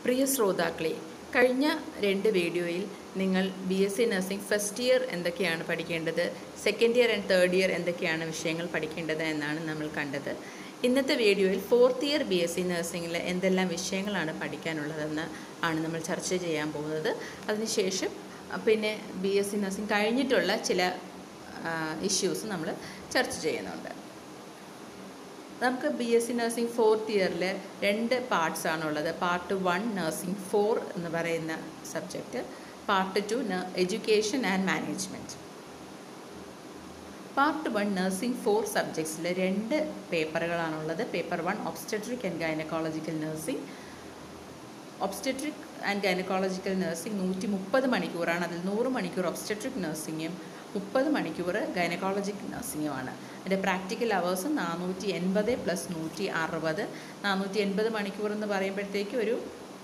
പ്രിയ ശ്രോതാക്കളെ കഴിഞ്ഞ രണ്ട് വീഡിയോയിൽ നിങ്ങൾ B S C nursing first year എന്തൊക്കെയാണ് പഠിക്കേണ്ടത് second year and third year എന്തൊക്കെയാണ് വിഷയങ്ങൾ പഠിക്കേണ്ടത് എന്നാണ് നമ്മൾ കണ്ടത് ഇന്നത്തെ വീഡിയോയിൽ fourth year B S C നഴ്സിംഗിൽ എന്തെല്ലാം വിഷയങ്ങളാണ് പഠിക്കാനുള്ളതെന്ന് ആണ് നമ്മൾ ചർച്ച ചെയ്യാൻ പോകുന്നത് അതിനുശേഷം അഹ് പിന്നെ ബി എസ് സി നഴ്സിംഗ് കഴിഞ്ഞിട്ടുള്ള ചില ഇഷ്യൂസ് നമ്മൾ ചർച്ച ചെയ്യുന്നുണ്ട് നമുക്ക് B S C nursing fourth ഇയറിൽ രണ്ട് പാർട്സ് ആണുള്ളത് പാർട്ട് വൺ നഴ്സിംഗ് ഫോർ എന്ന് പറയുന്ന subject part two education and management part one nursing four സബ്ജക്ട്സിൽ രണ്ട് പേപ്പറുകളാണുള്ളത് paper one obstetric and gynaecological nursing obstetric and gynaecological nursing നൂറ്റി മുപ്പത് മണിക്കൂറാണ് അതിൽ നൂറ് മണിക്കൂർ ഒബ്സ്റ്റട്രിക് നഴ്സിംഗും മുപ്പത് മണിക്കൂർ ഗൈനക്കോളജിക് നഴ്സിംഗുമാണ് അതിൻ്റെ പ്രാക്ടിക്കൽ അവേഴ്സ് നാനൂറ്റി എൺപത് പ്ലസ് നൂറ്റി അറുപത് നാനൂറ്റി എൺപത് മണിക്കൂർ എന്ന് പറയുമ്പോഴത്തേക്ക് ഒരു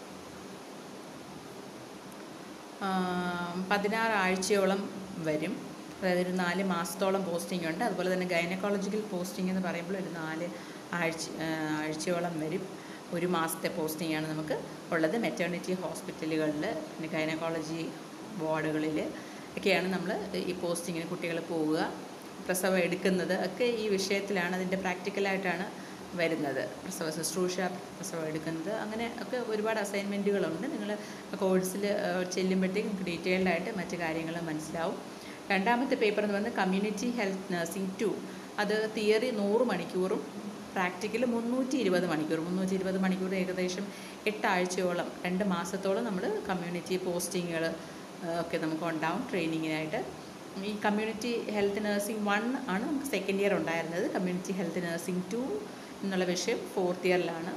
പതിനാറ് ആഴ്ചയോളം വരും അതായത് ഒരു നാല് മാസത്തോളം പോസ്റ്റിംഗ് ഉണ്ട് അതുപോലെ തന്നെ ഗൈനക്കോളജിക്കൽ പോസ്റ്റിംഗ് എന്ന് പറയുമ്പോൾ ഒരു നാല് ആഴ്ച ആഴ്ചയോളം വരും ഒരു മാസത്തെ പോസ്റ്റിംഗ് ആണ് നമുക്ക് ഉള്ളത് മെറ്റേണിറ്റി ഹോസ്പിറ്റലുകളിൽ പിന്നെ ഗൈനക്കോളജി വാർഡുകളിൽ ഒക്കെയാണ് നമ്മൾ ഈ പോസ്റ്റിങ്ങിന് കുട്ടികൾ പോവുക പ്രസവം എടുക്കുന്നത് ഒക്കെ ഈ വിഷയത്തിലാണ് അതിൻ്റെ പ്രാക്ടിക്കലായിട്ടാണ് വരുന്നത് പ്രസവ ശുശ്രൂഷ പ്രസവം എടുക്കുന്നത് അങ്ങനെ ഒക്കെ ഒരുപാട് അസൈൻമെൻറ്റുകളുണ്ട് നിങ്ങൾ കോഴ്സിൽ ചെല്ലുമ്പോഴത്തേക്കും ഡീറ്റെയിൽഡ് ആയിട്ട് മറ്റു കാര്യങ്ങൾ മനസ്സിലാവും രണ്ടാമത്തെ പേപ്പർ എന്ന് പറയുന്നത് കമ്മ്യൂണിറ്റി ഹെൽത്ത് നഴ്സിംഗ് ടു അത് തിയറി നൂറ് മണിക്കൂറും പ്രാക്ടിക്കൽ മുന്നൂറ്റി ഇരുപത് മണിക്കൂർ മുന്നൂറ്റി ഇരുപത് മണിക്കൂർ ഏകദേശം എട്ടാഴ്ചയോളം രണ്ട് മാസത്തോളം നമ്മൾ കമ്മ്യൂണിറ്റി പോസ്റ്റിങ്ങുകൾ ഒക്കെ നമുക്ക് ഉണ്ടാവും ട്രെയിനിങ്ങിനായിട്ട് ഈ കമ്മ്യൂണിറ്റി ഹെൽത്ത് നഴ്സിംഗ് വൺ ആണ് നമുക്ക് സെക്കൻഡ് ഇയർ ഉണ്ടായിരുന്നത് കമ്മ്യൂണിറ്റി ഹെൽത്ത് നഴ്സിംഗ് ടു എന്നുള്ള വിഷയം ഫോർത്ത് ഇയറിലാണ്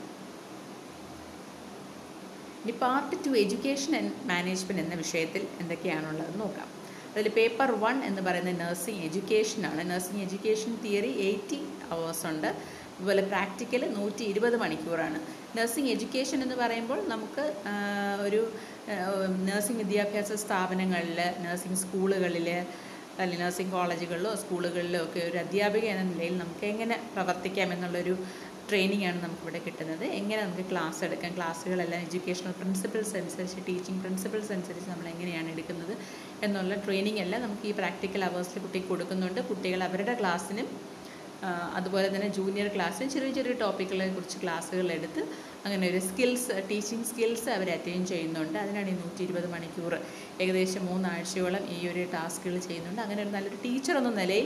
ഇനി part two education and management എന്ന വിഷയത്തിൽ എന്തൊക്കെയാണുള്ളത് നോക്കാം അതിൽ പേപ്പർ വൺ എന്ന് പറയുന്നത് നഴ്സിംഗ് എഡ്യൂക്കേഷനാണ് nursing education theory eighty hours ഉണ്ട് അതുപോലെ പ്രാക്ടിക്കൽ നൂറ്റി ഇരുപത് മണിക്കൂറാണ് നഴ്സിംഗ് എഡ്യൂക്കേഷൻ എന്ന് പറയുമ്പോൾ നമുക്ക് ഒരു നഴ്സിംഗ് വിദ്യാഭ്യാസ സ്ഥാപനങ്ങളിൽ നഴ്സിംഗ് സ്കൂളുകളിൽ അല്ലെങ്കിൽ നഴ്സിംഗ് കോളേജുകളിലോ സ്കൂളുകളിലോ ഒക്കെ ഒരു അധ്യാപിക എന്ന നിലയിൽ നമുക്ക് എങ്ങനെ പ്രവർത്തിക്കാം എന്നുള്ളൊരു ട്രെയിനിങ് ആണ് നമുക്കിവിടെ കിട്ടുന്നത് എങ്ങനെ നമുക്ക് ക്ലാസ് എടുക്കാം ക്ലാസ്സുകളെല്ലാം എഡ്യൂക്കേഷണൽ പ്രിൻസിപ്പിൾസ് അനുസരിച്ച് ടീച്ചിങ് പ്രിൻസിപ്പിൾസ് അനുസരിച്ച് നമ്മൾ എങ്ങനെയാണ് എടുക്കുന്നത് എന്നുള്ള ട്രെയിനിങ് എല്ലാം നമുക്ക് ഈ പ്രാക്ടിക്കൽ അവേഴ്സിൽ കുട്ടിക്ക് കൊടുക്കുന്നുണ്ട് കുട്ടികൾ അവരുടെ ക്ലാസ്സിനും അതുപോലെ തന്നെ ജൂനിയർ ക്ലാസ്സിൽ ചെറിയ ചെറിയ ടോപ്പിക്കുകളെ കുറിച്ച് ക്ലാസ്സുകൾ എടുത്ത് അങ്ങനെ ഒരു സ്കിൽസ് ടീച്ചിങ് സ്കിൽസ് അവർ അറ്റൈൻ ചെയ്യുന്നുണ്ട് അതിനാണ് ഈ നൂറ്റി ഇരുപത് മണിക്കൂർ ഏകദേശം മൂന്നാഴ്ചയോളം ഈ ഒരു ടാസ്കുകൾ ചെയ്യുന്നുണ്ട് അങ്ങനെ ഒരു നല്ലൊരു ടീച്ചർ എന്ന നിലയിൽ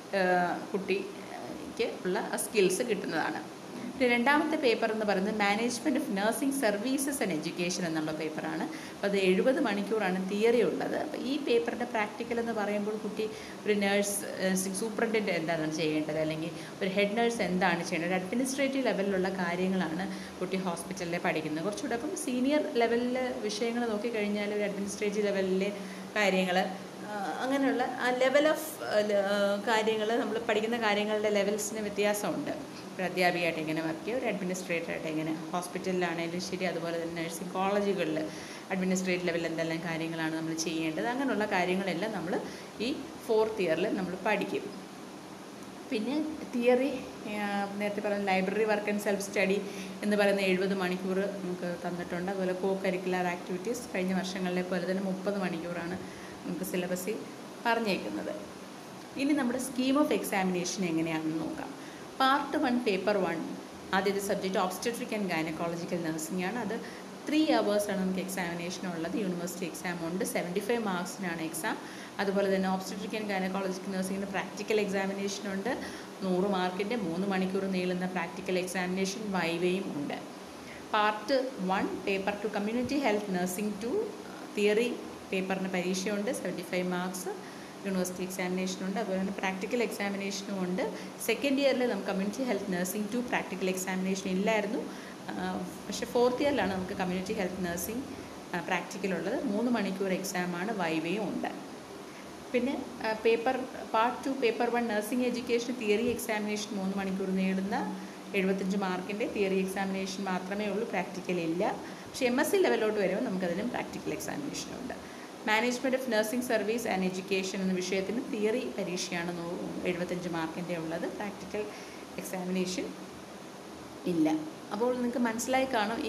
കുട്ടിക്ക് ഉള്ള സ്കിൽസ് കിട്ടുന്നതാണ് പിന്നെ രണ്ടാമത്തെ പേപ്പർ എന്ന് പറയുന്നത് management of nursing services and education എന്നുള്ള പേപ്പറാണ് അപ്പോൾ അത് എഴുപത് മണിക്കൂറാണ് തിയറി ഉള്ളത് അപ്പോൾ ഈ പേപ്പറിൻ്റെ പ്രാക്ടിക്കൽ എന്ന് പറയുമ്പോൾ കുട്ടി ഒരു നേഴ്സ് നഴ്സിംഗ് സൂപ്രണ്ടൻ്റ് എന്താണ് ചെയ്യേണ്ടത് അല്ലെങ്കിൽ ഒരു ഹെഡ് നേഴ്സ് എന്താണ് ചെയ്യേണ്ടത് ഒരു അഡ്മിനിസ്ട്രേറ്റീവ് ലെവലിലുള്ള കാര്യങ്ങളാണ് കുട്ടി ഹോസ്പിറ്റലിൽ പഠിക്കുന്നത് കുറച്ചുകൂടെ അപ്പം സീനിയർ ലെവലിൽ വിഷയങ്ങൾ നോക്കിക്കഴിഞ്ഞാൽ ഒരു അഡ്മിനിസ്ട്രേറ്റീവ് ലെവലിലെ കാര്യങ്ങൾ അങ്ങനെയുള്ള ആ ലെവൽ ഓഫ് കാര്യങ്ങൾ നമ്മൾ പഠിക്കുന്ന കാര്യങ്ങളുടെ ലെവൽസിന് വ്യത്യാസമുണ്ട് ഒരു അധ്യാപികയായിട്ട് എങ്ങനെ വർക്ക് ചെയ്യുക ഒരു അഡ്മിനിസ്ട്രേറ്ററായിട്ട് എങ്ങനെ ഹോസ്പിറ്റലിലാണെങ്കിലും ശരി അതുപോലെ തന്നെ നഴ്സിംഗ് കോളേജുകളിൽ അഡ്മിനിസ്ട്രേറ്റീവ് ലെവലിൽ എന്തെല്ലാം കാര്യങ്ങളാണ് നമ്മൾ ചെയ്യേണ്ടത് അങ്ങനെയുള്ള കാര്യങ്ങളെല്ലാം നമ്മൾ ഈ ഫോർത്ത് ഇയറിൽ നമ്മൾ പഠിക്കും പിന്നെ തിയറി നേരത്തെ പറഞ്ഞ library work and self study എന്ന് പറയുന്ന എഴുപത് മണിക്കൂർ നമുക്ക് തന്നിട്ടുണ്ട് അതുപോലെ കോ കരിക്കുലർ ആക്ടിവിറ്റീസ് കഴിഞ്ഞ വർഷങ്ങളിലെ പോലെ തന്നെ മുപ്പത് മണിക്കൂറാണ് നമുക്ക് സിലബസിൽ പറഞ്ഞേക്കുന്നത് ഇനി നമ്മുടെ സ്കീം ഓഫ് എക്സാമിനേഷൻ എങ്ങനെയാണെന്ന് നോക്കാം പാർട്ട് വൺ പേപ്പർ വൺ ആദ്യത്തെ subject obstetric and gynaecological nursing ആണ് അത് ത്രീ ആണ് നമുക്ക് എക്സാമിനേഷൻ ഉള്ളത് യൂണിവേഴ്സിറ്റി എക്സാം ഉണ്ട് സെവൻറ്റി ഫൈവ് മാർക്സിനാണ് എക്സാം അതുപോലെ തന്നെ ഓബ്സ്റ്റട്രിക് ആൻഡ് ഗൈനക്കോളജിക്കൽ നഴ്സിംഗിന് പ്രാക്ടിക്കൽ എക്സാമിനേഷൻ ഉണ്ട് നൂറ് മാർക്കിൻ്റെ മൂന്ന് മണിക്കൂർ നീളുന്ന പ്രാക്ടിക്കൽ എക്സാമിനേഷൻ വൈവയും ഉണ്ട് part one paper two community health nursing two theory പേപ്പറിന് പരീക്ഷയുണ്ട് സെവൻറ്റി ഫൈവ് മാർക്സ് യൂണിവേഴ്സിറ്റി എക്സാമിനേഷനുണ്ട് അതുപോലെ തന്നെ പ്രാക്ടിക്കൽ എക്സാമിനേഷനും ഉണ്ട് സെക്കൻഡ് ഇയറിൽ നമുക്ക് community health nursing two practical examination ഇല്ലായിരുന്നു പക്ഷേ ഫോർത്ത് ഇയറിലാണ് നമുക്ക് കമ്മ്യൂണിറ്റി ഹെൽത്ത് നഴ്സിംഗ് പ്രാക്ടിക്കലുള്ളത് മൂന്ന് മണിക്കൂർ എക്സാമാണ് വൈവയും ഉണ്ട് പിന്നെ paper part two paper one nursing education theory examination മൂന്ന് മണിക്കൂർ നേടുന്ന എഴുപത്തഞ്ച് മാർക്കിൻ്റെ തിയറി എക്സാമിനേഷൻ മാത്രമേ ഉള്ളൂ പ്രാക്ടിക്കൽ ഇല്ല പക്ഷേ എം എസ് സി ലെവലിലോട്ട് വരുമ്പോൾ നമുക്കതിനും പ്രാക്ടിക്കൽ എക്സാമിനേഷനുണ്ട് management of nursing service and education എന്ന വിഷയത്തിന് തിയറി പരീക്ഷയാണ് എഴുപത്തഞ്ച് മാർക്കിൻ്റെ ഉള്ളത് പ്രാക്ടിക്കൽ എക്സാമിനേഷൻ ഇല്ല അപ്പോൾ നിങ്ങൾക്ക് മനസ്സിലായി കാണും ഈ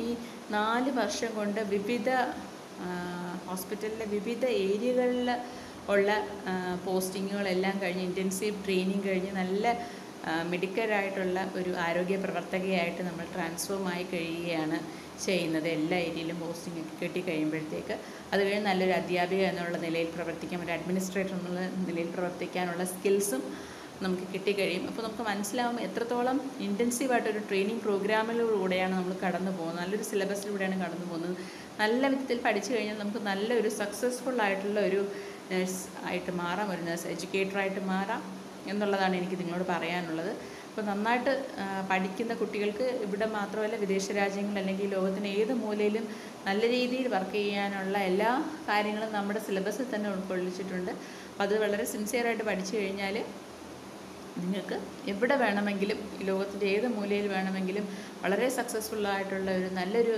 നാല് വർഷം കൊണ്ട് വിവിധ ഹോസ്പിറ്റലിലെ വിവിധ ഏരിയകളിൽ ഉള്ള പോസ്റ്റിങ്ങുകളെല്ലാം കഴിഞ്ഞ് ഇൻറ്റൻസീവ് ട്രെയിനിങ് കഴിഞ്ഞ് നല്ല മെഡിക്കലായിട്ടുള്ള ഒരു ആരോഗ്യ പ്രവർത്തകയായിട്ട് നമ്മൾ ട്രാൻസ്ഫോം ആയി കഴിയുകയാണ് ചെയ്യുന്നത് എല്ലാ ഏരിയയിലും പോസ്റ്റിംഗ് ഒക്കെ കിട്ടിക്കഴിയുമ്പോഴത്തേക്ക് അത് കഴിഞ്ഞ് നല്ലൊരു അധ്യാപിക എന്നുള്ള നിലയിൽ പ്രവർത്തിക്കാൻ ഒരു അഡ്മിനിസ്ട്രേറ്റർ എന്നുള്ള നിലയിൽ പ്രവർത്തിക്കാനുള്ള സ്കിൽസും നമുക്ക് കിട്ടിക്കഴിയും അപ്പോൾ നമുക്ക് മനസ്സിലാവും എത്രത്തോളം ഇൻറ്റൻസീവായിട്ടൊരു ട്രെയിനിങ് പ്രോഗ്രാമിലൂടെയാണ് നമ്മൾ കടന്നു പോകുന്നത് നല്ലൊരു സിലബസിലൂടെയാണ് കടന്നു പോകുന്നത് നല്ല വിധത്തിൽ പഠിച്ചു കഴിഞ്ഞാൽ നമുക്ക് നല്ലൊരു സക്സസ്ഫുൾ ആയിട്ടുള്ള ഒരു നഴ്സ് ആയിട്ട് മാറാം ഒരു നഴ്സ് എഡ്യൂക്കേറ്ററായിട്ട് മാറാം എന്നുള്ളതാണ് എനിക്ക് നിങ്ങളോട് പറയാനുള്ളത് അപ്പോൾ നന്നായിട്ട് ആ, പഠിക്കുന്ന കുട്ടികൾക്ക് ഇവിടെ മാത്രമല്ല വിദേശ രാജ്യങ്ങൾ അല്ലെങ്കിൽ ലോകത്തിന് ഏത് മൂലയിലും നല്ല രീതിയിൽ വർക്ക് ചെയ്യാനുള്ള എല്ലാ കാര്യങ്ങളും നമ്മുടെ സിലബസിൽ തന്നെ ഉൾക്കൊള്ളിച്ചിട്ടുണ്ട് അപ്പോൾ അത് വളരെ സിൻസിയറായിട്ട് പഠിച്ചു കഴിഞ്ഞാൽ നിങ്ങൾക്ക് എവിടെ വേണമെങ്കിലും ഈ ലോകത്തിൻ്റെ ഏത് മൂലയിൽ വേണമെങ്കിലും വളരെ സക്സസ്ഫുൾ ആയിട്ടുള്ള ഒരു നല്ലൊരു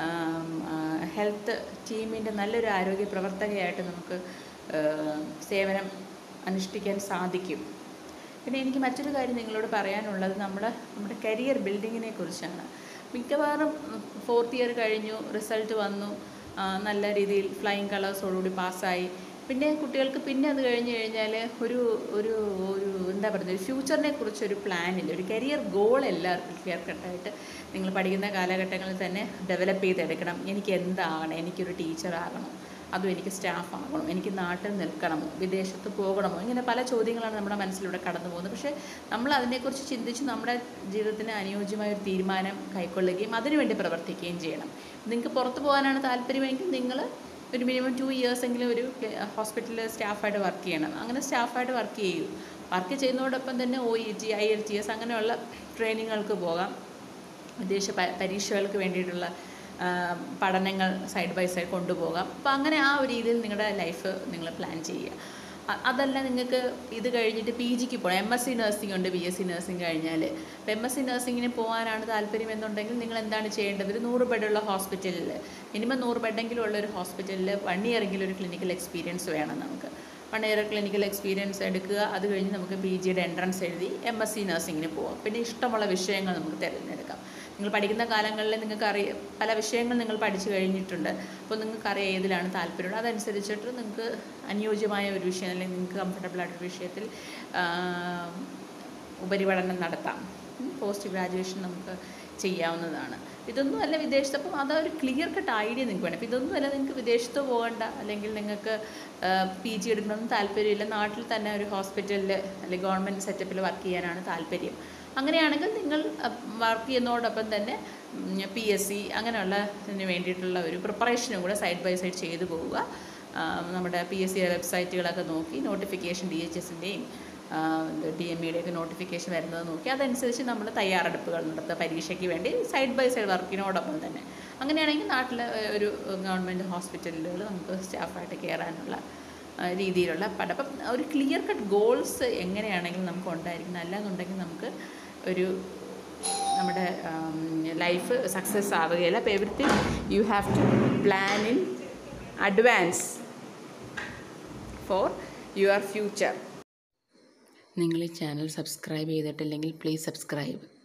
ഹെൽത്ത് ടീമിൻ്റെ നല്ലൊരു ആരോഗ്യ പ്രവർത്തകയായിട്ട് നമുക്ക് ആ, സേവനം അനുഷ്ഠിക്കാൻ സാധിക്കും പിന്നെ എനിക്ക് മറ്റൊരു കാര്യം നിങ്ങളോട് പറയാനുള്ളത് നമ്മുടെ നമ്മുടെ കരിയർ ബിൽഡിങ്ങിനെ കുറിച്ചാണ് മിക്കവാറും ഫോർത്ത് ഇയർ കഴിഞ്ഞു റിസൾട്ട് വന്നു ആ, നല്ല രീതിയിൽ ഫ്ലൈയിങ് കളേഴ്സോടുകൂടി പാസ്സായി പിന്നെ കുട്ടികൾക്ക് പിന്നെ അത് കഴിഞ്ഞ് കഴിഞ്ഞാൽ ഒരു ഒരു ഒരു എന്താ പറയുന്നത് ഒരു ഫ്യൂച്ചറിനെ കുറിച്ച് ഒരു പ്ലാനില്ല ഒരു കരിയർ ഗോൾ എല്ലാവർക്കും ക്ലിയർ കട്ടായിട്ട് നിങ്ങൾ പഠിക്കുന്ന കാലഘട്ടങ്ങളിൽ തന്നെ ഡെവലപ്പ് ചെയ്തെടുക്കണം എനിക്ക് എന്താകണം എനിക്കൊരു ടീച്ചർ ആകണം അതും എനിക്ക് സ്റ്റാഫ് ആകണം എനിക്ക് നാട്ടിൽ നിൽക്കണമോ വിദേശത്ത് പോകണമോ ഇങ്ങനെ പല ചോദ്യങ്ങളാണ് നമ്മുടെ മനസ്സിലൂടെ കടന്നു പോകുന്നത് പക്ഷേ നമ്മൾ അതിനെക്കുറിച്ച് ചിന്തിച്ച് നമ്മുടെ ജീവിതത്തിന് അനുയോജ്യമായ ഒരു തീരുമാനം കൈക്കൊള്ളുകയും അതിനുവേണ്ടി പ്രവർത്തിക്കുകയും ചെയ്യണം നിങ്ങൾക്ക് പുറത്ത് പോകാനാണ് താല്പര്യമെങ്കിൽ നിങ്ങൾ ഒരു മിനിമം ടു ഇയേഴ്സ് എങ്കിലും ഒരു ഹോസ്പിറ്റലിൽ സ്റ്റാഫായിട്ട് വർക്ക് ചെയ്യണം അങ്ങനെ സ്റ്റാഫായിട്ട് വർക്ക് ചെയ്യൂ വർക്ക് ചെയ്യുന്നതോടൊപ്പം തന്നെ O E T I L T S അങ്ങനെയുള്ള ട്രെയിനിങ്ങുകൾക്ക് പോകാം വിദേശ പ- പരീക്ഷകൾക്ക് വേണ്ടിയിട്ടുള്ള ആ, പഠനങ്ങൾ സൈഡ് ബൈ സൈഡ് കൊണ്ടുപോകാം അപ്പോൾ അങ്ങനെ ആ ഒരു രീതിയിൽ നിങ്ങളുടെ ലൈഫ് നിങ്ങൾ പ്ലാൻ ചെയ്യുക അ- അതല്ല നിങ്ങൾക്ക് ഇത് കഴിഞ്ഞിട്ട് പി ജിക്ക് പോകണം എം എസ് സി നഴ്സിംഗ് ഉണ്ട് ബി എസ് സി നഴ്സിംഗ് കഴിഞ്ഞാൽ അപ്പോൾ എം എസ് സി നഴ്സിങ്ങിന് പോകാനാണ് താല്പര്യം എന്നുണ്ടെങ്കിൽ നിങ്ങൾ എന്താണ് ചെയ്യേണ്ടത് ഒരു നൂറ് ബെഡുള്ള ഹോസ്പിറ്റലിൽ മിനിമം നൂറ് ബെഡെങ്കിലും ഉള്ള ഒരു ഹോസ്പിറ്റലിൽ വൺ ഇയറെങ്കിലും ഒരു ക്ലിനിക്കൽ എക്സ്പീരിയൻസ് വേണം നമുക്ക് വൺ ഇയർ ക്ലിനിക്കൽ എക്സ്പീരിയൻസ് എടുക്കുക അത് കഴിഞ്ഞ് നമുക്ക് പി ജിയുടെ എൻട്രൻസ് എഴുതി എം എസ് സി നഴ്സിങ്ങിന് പോകാം പിന്നെ ഇഷ്ടമുള്ള വിഷയങ്ങൾ നമുക്ക് തിരഞ്ഞെടുക്കാം നിങ്ങൾ പഠിക്കുന്ന കാലങ്ങളിൽ നിങ്ങൾക്ക് അറിയാം പല വിഷയങ്ങൾ നിങ്ങൾ പഠിച്ചു കഴിഞ്ഞിട്ടുണ്ട് അപ്പോൾ നിങ്ങൾക്കറിയാം ഏതിലാണ് താല്പര്യമുള്ളത് അതനുസരിച്ചിട്ട് നിങ്ങൾക്ക് അനുയോജ്യമായ ഒരു വിഷയം അല്ലെങ്കിൽ നിങ്ങൾക്ക് കംഫർട്ടബിൾ ആയിട്ടൊരു വിഷയത്തിൽ ആ, ഉപരിപഠനം നടത്താം പോസ്റ്റ് ഗ്രാജുവേഷൻ നമുക്ക് ചെയ്യാവുന്നതാണ് ഇതൊന്നും അല്ല വിദേശത്ത് അപ്പം അതൊരു ക്ലിയർ കട്ട് ഐഡിയ നിങ്ങൾക്ക് വേണം അപ്പം ഇതൊന്നും അല്ല നിങ്ങൾക്ക് വിദേശത്ത് പോകണ്ട അല്ലെങ്കിൽ നിങ്ങൾക്ക് പി ജി എടുക്കണമെന്ന് താല്പര്യമില്ല നാട്ടിൽ തന്നെ ഒരു ഹോസ്പിറ്റലിൽ അല്ലെങ്കിൽ ഗവൺമെൻറ് സെറ്റപ്പിൽ വർക്ക് ചെയ്യാനാണ് താല്പര്യം അങ്ങനെയാണെങ്കിൽ നിങ്ങൾ വർക്ക് ചെയ്യുന്നതോടൊപ്പം തന്നെ പി എസ് സി അങ്ങനെയുള്ള ഇതിന് വേണ്ടിയിട്ടുള്ള ഒരു പ്രിപ്പറേഷനും കൂടെ സൈഡ് ബൈ സൈഡ് ചെയ്തു പോവുക ആ, നമ്മുടെ പി എസ് സി വെബ്സൈറ്റുകളൊക്കെ നോക്കി നോട്ടിഫിക്കേഷൻ ഡി എച്ച് എസിൻ്റെയും ഡി എം ഇയുടെയൊക്കെ നോട്ടിഫിക്കേഷൻ വരുന്നത് നോക്കി അതനുസരിച്ച് നമ്മൾ തയ്യാറെടുപ്പുകൾ നടത്തുക പരീക്ഷയ്ക്ക് വേണ്ടി സൈഡ് ബൈ സൈഡ് വർക്കിനോടൊപ്പം തന്നെ അങ്ങനെയാണെങ്കിൽ നാട്ടിലെ ഏഹ്, ഒരു ഗവൺമെൻറ് ഹോസ്പിറ്റലുകൾ നമുക്ക് സ്റ്റാഫായിട്ട് കയറാനുള്ള ആ, രീതിയിലുള്ള പഠനം അപ്പം ഒരു ക്ലിയർ കട്ട് ഗോൾസ് എങ്ങനെയാണെങ്കിലും നമുക്ക് ഉണ്ടായിരിക്കണം അല്ലാന്നുണ്ടെങ്കിൽ നമുക്ക് ഒരു നമ്മുടെ ലൈഫ് സക്സസ് ആവുകയില്ല അപ്പോൾ everything you have to plan in advance for your future നിങ്ങൾ ഈ ചാനൽ സബ്സ്ക്രൈബ് ചെയ്തിട്ടില്ലെങ്കിൽ പ്ലീസ് സബ്സ്ക്രൈബ്